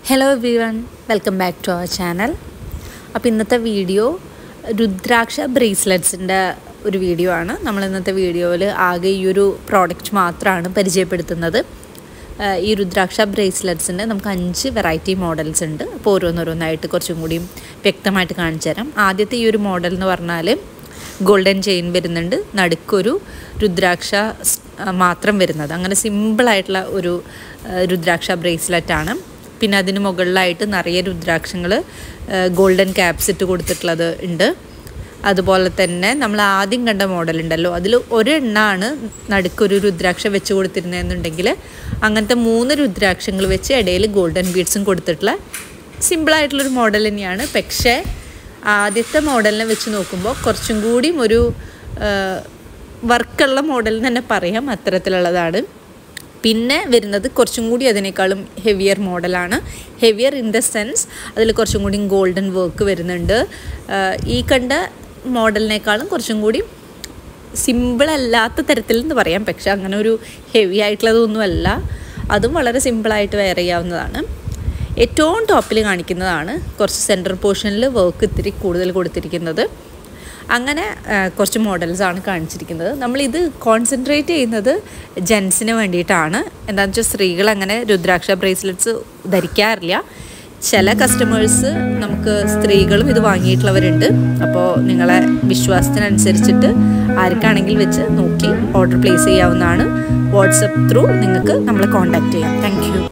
hello everyone welcome back to our channel അപ്പോൾ ഇന്നത്തെ video Rudraksha ബ്രേസ്ലെറ്റ്സിൻ്റെ ഒരു വീഡിയോ ആണ് നമ്മൾ ഇന്നത്തെ വീഡിയോയിൽ ആകെ ഈ ഒരു പ്രോഡക്റ്റ് മാത്രമാണ് പരിചയപ്പെടുത്തുന്നത് ആഹ് ഈ രുദ്രാക്ഷ ബ്രേസ്ലെറ്റ്സിൻ്റെ നമുക്ക് അഞ്ച് വെറൈറ്റി മോഡൽസ് ഉണ്ട് അപ്പോൾ ഓരോന്നോരോന്നായിട്ട് കുറച്ചും കൂടിയും വ്യക്തമായിട്ട് കാണിച്ചു തരാം ആദ്യത്തെ ഈ ഒരു മോഡൽ എന്ന് പറഞ്ഞാൽ ഗോൾഡൻ ചെയിൻ വരുന്നുണ്ട് നടുക്കൊരു രുദ്രാക്ഷ സ്- ആ, മാത്രം വരുന്നത് അങ്ങനെ സിമ്പിളായിട്ടുള്ള ഒരു ആ, രുദ്രാക്ഷ ബ്രേസ്ലെറ്റ് ആണ് പിന്നെ അതിന് മുകളിലായിട്ട് നിറയെ രുദ്രാക്ഷങ്ങൾ ഗോൾഡൻ ക്യാപ്സ് ഇട്ട് കൊടുത്തിട്ടുള്ളത് ഉണ്ട് അതുപോലെ തന്നെ നമ്മൾ ആദ്യം കണ്ട മോഡൽ ഉണ്ടല്ലോ അതിൽ ഒരെണ്ണമാണ് നടുക്കൊരു രുദ്രാക്ഷ വെച്ച് കൊടുത്തിരുന്നതെന്നുണ്ടെങ്കിൽ അങ്ങനത്തെ മൂന്ന് രുദ്രാക്ഷങ്ങൾ വെച്ച് ഇടയിൽ ഗോൾഡൻ ബീഡ്സും കൊടുത്തിട്ടുള്ള സിമ്പിളായിട്ടുള്ളൊരു മോഡൽ തന്നെയാണ് പക്ഷേ ആദ്യത്തെ മോഡലിനെ വെച്ച് നോക്കുമ്പോൾ കുറച്ചും കൂടിയും ഒരു വർക്കുള്ള മോഡൽ എന്ന് തന്നെ പറയാം അത്തരത്തിലുള്ളതാണ് പിന്നെ വരുന്നത് കുറച്ചും കൂടി അതിനേക്കാളും ഹെവിയർ മോഡലാണ് ഹെവിയർ ഇൻ ദ സെൻസ് അതിൽ കുറച്ചും കൂടി ഗോൾഡൻ വർക്ക് വരുന്നുണ്ട് ആഹ് ഈ കണ്ട മോഡലിനേക്കാളും കുറച്ചും കൂടി സിമ്പിൾ അല്ലാത്ത തരത്തിൽ എന്ന് പറയാം പക്ഷെ അങ്ങനെ ഒരു ഹെവി ആയിട്ടുള്ളതൊന്നുമല്ല അതും വളരെ സിമ്പിളായിട്ട് വെയർ ചെയ്യാവുന്നതാണ് ഏറ്റവും ടോപ്പിൽ കാണിക്കുന്നതാണ് കുറച്ച് സെൻറ്റർ പോർഷനിൽ വർക്ക് ഇത്തിരി കൂടുതൽ കൊടുത്തിരിക്കുന്നത് അങ്ങനെ ആ, കുറച്ച് മോഡൽസ് ആണ് കാണിച്ചിരിക്കുന്നത് നമ്മളിത് കോൺസെൻട്രേറ്റ് ചെയ്യുന്നത് ജെൻസിന് വേണ്ടിയിട്ടാണ് എന്താണെന്ന് വെച്ചാൽ സ്ത്രീകൾ അങ്ങനെ രുദ്രാക്ഷ ബ്രേസ്ലെറ്റ്സ് ധരിക്കാറില്ല ചില കസ്റ്റമേഴ്സ് നമുക്ക് സ്ത്രീകളും ഇത് വാങ്ങിയിട്ടുള്ളവരുണ്ട് അപ്പോൾ നിങ്ങളെ വിശ്വാസത്തിനനുസരിച്ചിട്ട് ആർക്കാണെങ്കിൽ വെച്ച് നോക്കി ഓർഡർ പ്ലേസ് ചെയ്യാവുന്നതാണ് വാട്സപ്പ് ത്രൂ നിങ്ങൾക്ക് നമ്മളെ കോൺടാക്റ്റ് ചെയ്യാം താങ്ക് യു